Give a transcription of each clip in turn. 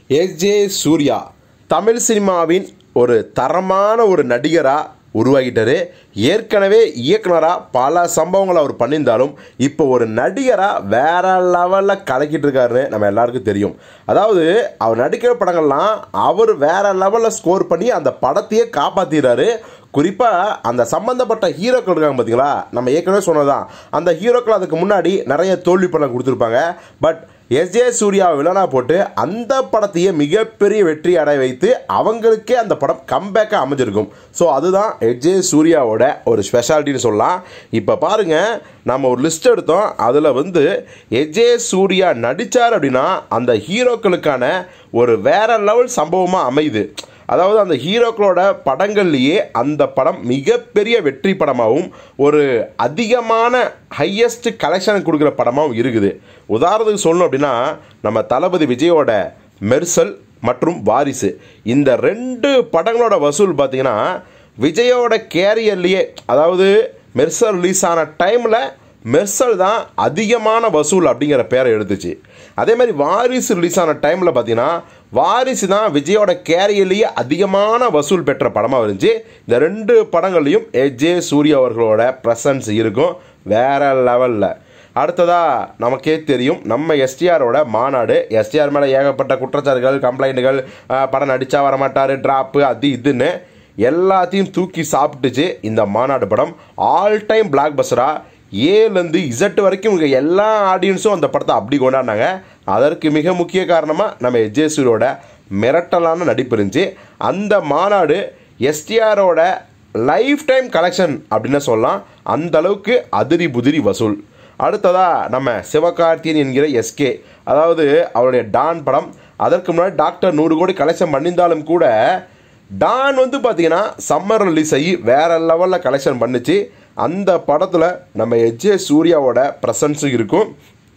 SJ Surya Tamil சினிமாவின் ஒரு தரமான ஒரு நடிகராக உருவாகிட்டாரு ஏற்கனவே இயக்குனராக பல சம்பவங்களை அவர் பண்ணியிருந்தாலும் இப்போ ஒரு நடிகராக வேற லெவலில் கலக்கிட்டு இருக்காருன்னு நம்ம எல்லாருக்கும் தெரியும் அதாவது அவர் நடிக்கிற படங்கள்லாம் அவர் வேற லெவலில் ஸ்கோர் பண்ணி அந்த படத்தையே காப்பாற்றிடுறாரு குறிப்பாக அந்த சம்மந்தப்பட்ட ஹீரோக்கள் இருக்காங்க பார்த்தீங்களா நம்ம ஏற்கனவே சொன்னதான் அந்த ஹீரோக்கள் அதுக்கு முன்னாடி நிறைய தோல்வி படம் கொடுத்துருப்பாங்க பட் எஸ்ஜே சூர்யா வில்லனா போட்டு அந்த படத்தையே மிகப்பெரிய வெற்றி அடைய வைத்து அவங்களுக்கே அந்த படம் கம்பேக்காக அமைஞ்சிருக்கும் ஸோ அதுதான் எஸ்ஜே சூர்யாவோட ஒரு ஸ்பெஷாலிட்டின்னு சொல்லலாம் இப்போ பாருங்க நம்ம ஒரு லிஸ்ட் எடுத்தோம் அதில் வந்து எஸ்ஜே சூர்யா நடித்தார் அப்படின்னா அந்த ஹீரோக்களுக்கான ஒரு வேற லெவல் சம்பவமாக அமையுது அதாவது அந்த ஹீரோக்களோட படங்கள்லேயே அந்த படம் மிகப்பெரிய வெற்றி படமாகவும் ஒரு அதிகமான ஹையஸ்ட் கலெக்ஷன் கொடுக்குற படமாகவும் இருக்குது உதாரணத்துக்கு சொல்லணும் அப்படின்னா நம்ம தளபதி விஜயோட மெர்சல் மற்றும் வாரிசு இந்த ரெண்டு படங்களோட வசூல் பார்த்தீங்கன்னா விஜயோட கேரியர்லேயே அதாவது மெர்சல் ரிலீஸ் ஆன டைமில் மெர்சல் தான் அதிகமான வசூல் அப்படிங்கிற பேரை எடுத்துச்சு அதே மாதிரி வாரிசு ரிலீஸ் ஆன டைமில் பார்த்தீங்கன்னா வாரிசு தான் விஜயோட கேரியர்லேயே அதிகமான வசூல் பெற்ற படமாக இருந்துச்சு இந்த ரெண்டு படங்கள்லையும் ஏஜே சூர்யா அவர்களோட ப்ரெசன்ஸ் இருக்கும் வேற லெவலில் அடுத்ததா நமக்கே தெரியும் நம்ம எஸ்டிஆரோட மாநாடு எஸ்டிஆர் மேலே ஏகப்பட்ட குற்றச்சாட்டுகள் கம்ப்ளைண்ட்டுகள் படம் நடித்தா வரமாட்டார் ட்ராப்பு அது இதுன்னு எல்லாத்தையும் தூக்கி சாப்பிட்டுச்சு இந்த மாநாடு படம் ஆல் டைம் பிளாக் பஸ்டராக ஏலேருந்து இசட் வரைக்கும் இருக்க எல்லா ஆடியன்ஸும் அந்த படத்தை அப்படி கொண்டாடினாங்க அதற்கு மிக முக்கிய காரணமாக நம்ம எஜேசூரோட மிரட்டலான நடிப்பு இருந்துச்சு அந்த மாநாடு எஸ்டிஆரோட லைஃப் டைம் கலெக்ஷன் அப்படின்னு சொல்லலாம் அந்த அளவுக்கு அதிரி புதிரி வசூல் அடுத்ததா நம்ம சிவகார்த்தியன் என்கிற எஸ்கே அதாவது அவருடைய டான் படம் அதற்கு முன்னாடி டாக்டர் நூறு கோடி கலெக்ஷன் பண்ணியிருந்தாலும் கூட டான் வந்து பார்த்தீங்கன்னா சம்மர் ரிலீஸ் ஆகி வேற லெவலில் கலெக்ஷன் பண்ணுச்சு அந்த படத்தில் நம்ம எஜ்ஜே சூர்யாவோட ப்ரெசன்ஸும் இருக்கும்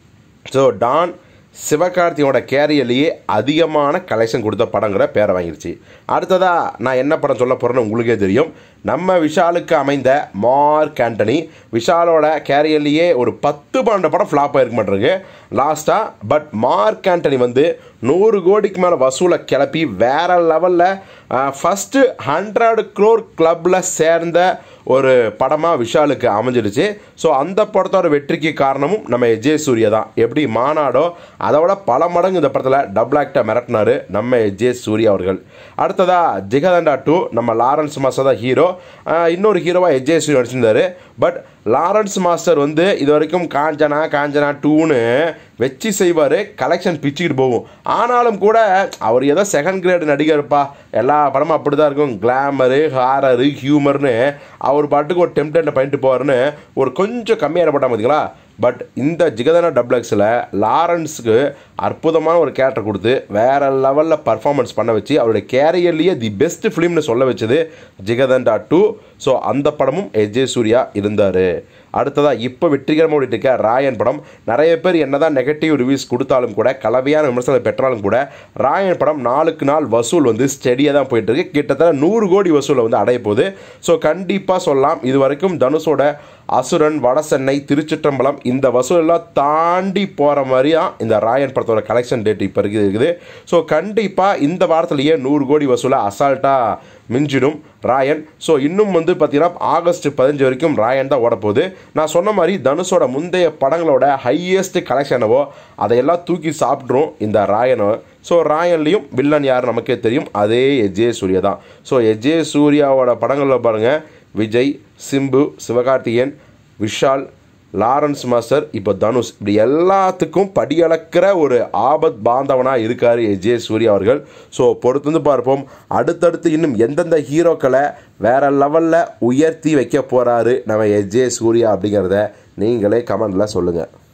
ஸோ டான் சிவகார்த்தியோட கேரியர்லேயே அதிகமான கலெக்ஷன் கொடுத்த படங்கிற பேரை வாங்கிருச்சு அடுத்ததாக நான் என்ன படம் சொல்ல போகிறேன்னு உங்களுக்கே தெரியும் நம்ம விஷாலுக்கு அமைந்த மார்க் ஆண்டனி விஷாலோட கேரியர்லேயே ஒரு பத்து பன்னெண்டு படம் ஃப்ளாப் ஆகிருக்க மாட்டிருக்கு லாஸ்ட்டாக பட் மார்க் ஆண்டனி வந்து நூறு கோடிக்கு மேலே வசூலை கிளப்பி வேற லெவலில் ஃபஸ்ட்டு ஹண்ட்ரட் க்ரோர் கிளப்பில் சேர்ந்த ஒரு படமாக விஷாலுக்கு அமைஞ்சிடுச்சு ஸோ அந்த படத்தோட வெற்றிக்கு காரணமும் நம்ம எஜே சூர்யா தான் எப்படி மாநாடோ அதை விட பல மடங்கு இந்த படத்தில் டபுள் ஆக்டை மிரட்டினார் நம்ம எஜே சூர்யா அவர்கள் அடுத்ததா ஜிகதண்டா டூ நம்ம லாரன்ஸ் மாஸ்டர் தான் ஹீரோ இன்னொரு ஹீரோவாக எஜே சூர்யா நடிச்சிருந்தாரு பட் லாரன்ஸ் மாஸ்டர் வந்து இது வரைக்கும் காஞ்சனா காஞ்சனா டூன்னு வச்சு செய்வார் கலெக்ஷன் பிச்சுக்கிட்டு போகும் ஆனாலும் கூட அவர் ஏதோ செகண்ட் கிரேடு நடிகர்ப்பா எல்லா படமும் அப்படி தான் இருக்கும் கிளாமரு ஹாரரு ஹியூமர்னு அவர் பாட்டுக்கு ஒரு டெம்ப்ளேட்டில் பண்ணிட்டு போவார்னு ஒரு கொஞ்சம் கம்மியாக போட்டால் பார்த்தீங்களா பட் இந்த ஜிகதனா டப்ளக்ஸில் லாரன்ஸுக்கு அற்புதமான ஒரு கேரக்டர் கொடுத்து வேற லெவலில் பர்ஃபார்மன்ஸ் பண்ண வச்சு அவருடைய கேரியர்லேயே தி பெஸ்ட் ஃபிலிம்னு சொல்ல வச்சது ஜிகதண்டா டூ ஸோ அந்த படமும் எஜே சூர்யா இருந்தார் அடுத்ததாக இப்போ வெற்றிகரமாக ஓடிட்டு இருக்க ராயன் படம் நிறைய பேர் என்னதான் நெகட்டிவ் ரிவ்யூஸ் கொடுத்தாலும் கூட கலவையான விமர்சனம் பெற்றாலும் கூட ராயன் படம் நாளுக்கு நாள் வசூல் வந்து ஸ்டெடியாக தான் போயிட்டு இருக்கு கிட்டத்தட்ட நூறு கோடி வசூலை வந்து அடைய போகுது ஸோ கண்டிப்பாக சொல்லலாம் இது வரைக்கும் தனுஷோட அசுரன் வடசென்னை திருச்சிற்றம்பலம் இந்த வசூல் எல்லாம் தாண்டி போகிற மாதிரி தான் இந்த ராயன் படத்தோட கலெக்ஷன் டேட் இப்போ இருக்குது இருக்குது ஸோ கண்டிப்பாக இந்த வாரத்திலேயே நூறு கோடி வசூலை அசால்ட்டாக மிஞ்சிடும் ராயன் ஸோ இன்னும் வந்து பார்த்தீங்கன்னா ஆகஸ்ட் பதினஞ்சு வரைக்கும் ராயன் தான் ஓடப்போகுது நான் சொன்ன மாதிரி தனுஷோட முந்தைய படங்களோட ஹையஸ்ட் கலெக்ஷனவோ அதையெல்லாம் தூக்கி சாப்பிட்ரும் இந்த ராயனை ஸோ ராயன்லேயும் வில்லன் யார் நமக்கே தெரியும் அதே எஜே சூர்யா தான் ஸோ எஜே சூர்யாவோட படங்களில் பாருங்கள் விஜய் சிம்பு சிவகார்த்திகேயன் விஷால் லாரன்ஸ் மாஸ்டர் இப்போ தனுஷ் இப்படி எல்லாத்துக்கும் படியளக்கிற ஒரு ஆபத் பாந்தவனாக இருக்கார் எஜே சூர்யா அவர்கள் ஸோ பொறுத்து வந்து பார்ப்போம் அடுத்தடுத்து இன்னும் எந்தெந்த ஹீரோக்களை வேற லெவலில் உயர்த்தி வைக்க போகிறாரு நம்ம எஜே சூர்யா அப்படிங்கிறத நீங்களே கமெண்டில் சொல்லுங்கள்